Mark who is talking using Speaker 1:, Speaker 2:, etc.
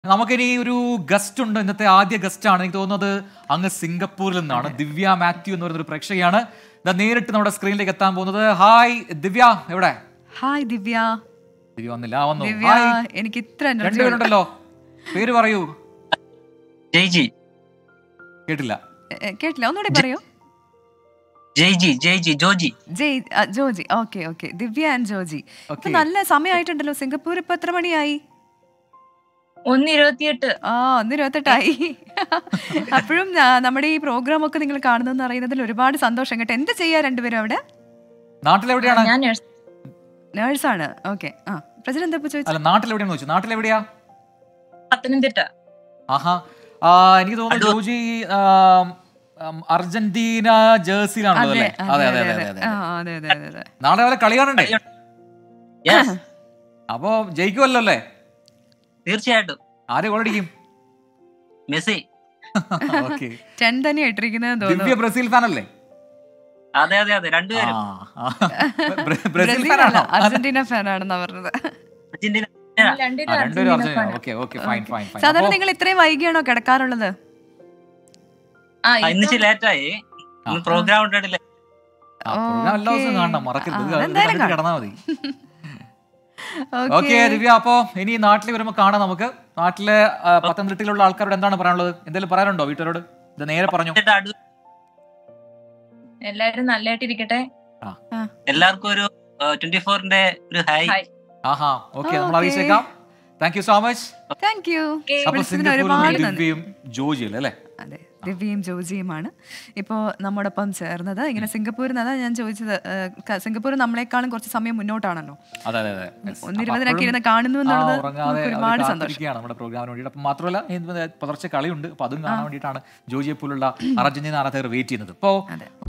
Speaker 1: നമുക്കിനി ഒരു ഗസ്റ്റ് ഉണ്ട് ഇന്നത്തെ ആദ്യ ഗസ്റ്റ് ആണ് എനിക്ക് തോന്നുന്നത് അങ്ങ് സിംഗപ്പൂരിൽ നിന്നാണ് ദിവ്യ മാത്യു എന്ന് പറയുന്ന ഒരു പ്രേക്ഷകയാണ് ഇതാ നേരിട്ട് നമ്മുടെ സ്ക്രീനിലേക്ക് എത്താൻ പോകുന്നത് ഹായ് ദിവ്യ എവിടെ
Speaker 2: ഹായ് ദിവ്യ
Speaker 1: ദിവ്യ വന്നില്ല ആ വന്നു
Speaker 2: ദിവ്യ
Speaker 1: ഹായ്
Speaker 2: എനിക്ക് ഇത്ര എനർജി
Speaker 1: രണ്ടുപേരുണ്ടല്ലോ പേര് പറയൂ
Speaker 3: ജയ്ജി
Speaker 1: കേട്ടില്ല
Speaker 2: കേട്ടില്ല ഒന്നുകൂടി പറയൂ
Speaker 3: ജയ്ജി ജയ്ജി ജോജി
Speaker 2: ജയ് ആ, Joji okay okay Divya and Joji ഇപ്പൊ
Speaker 1: Okay.
Speaker 2: നല്ല സമയമായിട്ടുണ്ടല്ലോ സിംഗപ്പൂർ ഇപ്പൊ എത്ര മണിയായി
Speaker 4: ഒന്ന് ഇരുപത്തിയെട്ട്
Speaker 2: ആ ഒന്ന് ഇരുപത്തെട്ടായി അപ്പോഴും ആ, നമ്മുടെ ഈ പ്രോഗ്രാം ഒക്കെ നിങ്ങൾ കാണുന്നെന്ന് അറിയുന്നതിൽ ഒരുപാട് സന്തോഷം കേട്ടോ എന്ത് ചെയ്യാ രണ്ടുപേരും അവിടെ
Speaker 1: നാട്ടിലെവിടെയാണ്
Speaker 4: ഞാൻ nurse.
Speaker 2: നേഴ്സാണ് ഓക്കെ ആ പ്രസിഡന്റ് എന്താ ചോദിച്ചു
Speaker 1: അല്ല നാട്ടിലെവിടെയാണെന്ന് ചോദിച്ചു നാട്ടിലെവിടെയാ
Speaker 4: പത്തനംതിട്ട
Speaker 1: ആഹാ ആ, എനിക്ക് തോന്നുന്നു
Speaker 3: അടൂർ.
Speaker 1: ജോജി ആ, ഉം, അർജന്റീന ജേഴ്സിയിലാണല്ലോ
Speaker 2: അതെ
Speaker 1: അല്ലേ
Speaker 2: അതെ
Speaker 1: അതെ അതെ
Speaker 2: അതെ
Speaker 1: അതെ
Speaker 2: അതെ ആ,
Speaker 1: അതെ
Speaker 2: അതെ അതെ അതെ അതെ
Speaker 1: നാളെ വരെ കളി കാണണ്ടേ
Speaker 3: യെസ്
Speaker 1: അപ്പോ ജയിക്കുമല്ലോ അല്ലേ
Speaker 3: തീർച്ചയായിട്ടും
Speaker 1: ആരെ ഗോളടിക്കും
Speaker 3: മെസ്സി
Speaker 1: ഓക്കെ
Speaker 2: ടെൻ തന്നെ ഇട്ടിരിക്കുന്നത്
Speaker 1: ദിവ്യ
Speaker 2: തോന്നുന്നു
Speaker 1: ബ്രസീൽ ഫാൻ അല്ലേ
Speaker 3: അതെ അതെ അതെ രണ്ടുപേരും
Speaker 1: ആ, ആ. ബ്ര- ബ്രസീൽ
Speaker 2: ബ്രസീൽ
Speaker 1: ഫാൻ
Speaker 2: അല്ല
Speaker 1: ആണോ
Speaker 2: അർജന്റീന ഫാൻ ആണെന്നാ പറഞ്ഞത്
Speaker 3: അർജന്റീന
Speaker 4: രണ്ടിനും
Speaker 1: ആ, രണ്ടുപേരും
Speaker 4: അർജന്റീന
Speaker 1: അർജന്റീന
Speaker 4: fan ആ.
Speaker 1: Okay okay fine fine fine
Speaker 2: സാധാരണ നിങ്ങൾ ഇത്രയും വൈകിയാണോ കിടക്കാറുള്ളത്
Speaker 4: ആ,
Speaker 3: ആ, ഇന്ന്
Speaker 4: ഇപ്പം
Speaker 3: ലേറ്റായി ഇന്ന് പ്രോഗ്രാം ഉണ്ടായിട്ടില്ല
Speaker 1: പ്രോഗ്രാം എല്ലാ ദിവസവും
Speaker 2: ഓക്കേ.
Speaker 1: കാണണം മറക്കരുത്
Speaker 2: ആ,
Speaker 1: ഇത്
Speaker 2: അതെന്തായാലും
Speaker 1: കണ്ടിട്ട് കിടന്നാ മതി ഓക്കെ ദിവ്യ അപ്പോ ഇനി നാട്ടിൽ വരുമ്പോ കാണാം നമുക്ക് നാട്ടിലെ ആ, പത്തനംതിട്ടയിലുള്ള ആൾക്കാരോട് എന്താണ് പറയാനുള്ളത് എന്തെങ്കിലും പറയാനുണ്ടോ വീട്ടുകാരോട് ഇത് നേരെ പറഞ്ഞു
Speaker 3: എന്നിട്ട് അടു-
Speaker 4: എല്ലാരും നല്ലതായിട്ടിരിക്കട്ടെ
Speaker 3: എല്ലാവർക്കും ഒരു ട്വന്റി ഫോറിന്റെ ഒരു ഹായ്
Speaker 4: ഹായ്.
Speaker 1: ആഹാ ഓക്കെ നമ്മൾ
Speaker 2: Okay.
Speaker 1: അറിയിച്ചേക്കാം thank you so much
Speaker 2: thank you
Speaker 1: അപ്പൊ
Speaker 2: വിളിച്ചതിന്
Speaker 1: സിംഗപ്പൂരിൽ
Speaker 2: ഒരുപാട്
Speaker 1: നിന്ന്
Speaker 2: നന്ദി
Speaker 1: ദിവ്യയും ജോജിയല്ലേ അല്ലേ
Speaker 2: അതെ ദിവ്യയും ജോജിയുമാണ് ഇപ്പോൾ നമ്മോടൊപ്പം ചേർന്നത് ഇങ്ങനെ സിംഗപ്പൂരിൽ നിന്ന് അതാ ഞാൻ ചോദിച്ചത് ഏഹ്, ക- സിംഗപ്പൂർ നമ്മളെക്കാളും കുറച്ച് സമയം മുന്നോട്ടാണല്ലോ
Speaker 1: അതെ അതെ അതെ Yes.
Speaker 2: ഒന്ന്
Speaker 1: അപ്പൊ
Speaker 2: ഇരുപതിനൊക്കെ
Speaker 1: അപ്പോഴും
Speaker 2: ഇരുന്ന് കാണുന്നു
Speaker 1: ആ,
Speaker 2: എന്നുള്ളത്
Speaker 1: ഉറങ്ങാതെ
Speaker 2: നമുക്ക്
Speaker 1: അവര്
Speaker 2: ഒരുപാട് സന്തോഷം
Speaker 1: കാത്തിരിക്കുകയാണ് നമ്മുടെ പ്രോഗ്രാമിന് വേണ്ടിയിട്ട് അപ്പം മാത്രമല്ല ഇന്ന് പുലർച്ചെ കളിയുണ്ട് അപ്പൊ അതും കാണാൻ വേണ്ടിയിട്ടാണ് ജോജിയെ പോലുള്ള അർജന്റീന ആരാധകർ വെയിറ്റ് ചെയ്യുന്നത് ഇപ്പോ
Speaker 2: അതെ.